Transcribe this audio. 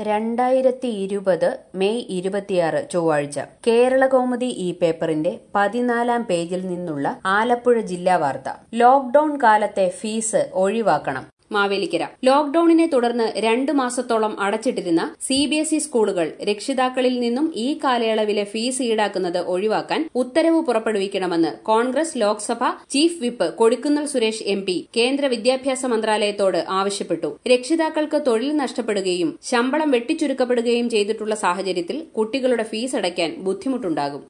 രണ്ടായിരത്തി ഇരുപത് മെയ് ഇരുപത്തിയാറ് ചൊവ്വാഴ്ച കേരളകൗമുദി ഈ പേപ്പറിന്റെ പതിനാലാം പേജിൽ നിന്നുള്ള ആലപ്പുഴ ജില്ലാ വാർത്ത ലോക്ഡൌൺ കാലത്തെ ഫീസ് ഒഴിവാക്കണം മാവേലിക്കര ലോക്ഡൌണിനെ തുടർന്ന് രണ്ടു മാസത്തോളം അടച്ചിട്ടിരുന്ന സി ബി എസ് ഇ സ്കൂളുകൾ രക്ഷിതാക്കളിൽ നിന്നും ഈ കാലയളവിലെ ഫീസ് ഈടാക്കുന്നത് ഒഴിവാക്കാൻ ഉത്തരവ് പുറപ്പെടുവിക്കണമെന്ന് Congress Lok Sabha chief whip Kodikunnil Suresh M P കേന്ദ്ര വിദ്യാഭ്യാസ മന്ത്രാലയത്തോട് ആവശ്യപ്പെട്ടു രക്ഷിതാക്കൾക്ക് തൊഴിൽ നഷ്ടപ്പെടുകയും ശമ്പളം വെട്ടിച്ചുരുക്കപ്പെടുകയും ചെയ്തിട്ടുള്ള സാഹചര്യത്തിൽ കുട്ടികളുടെ ഫീസ് അടയ്ക്കാൻ ബുദ്ധിമുട്ടുണ്ടാകും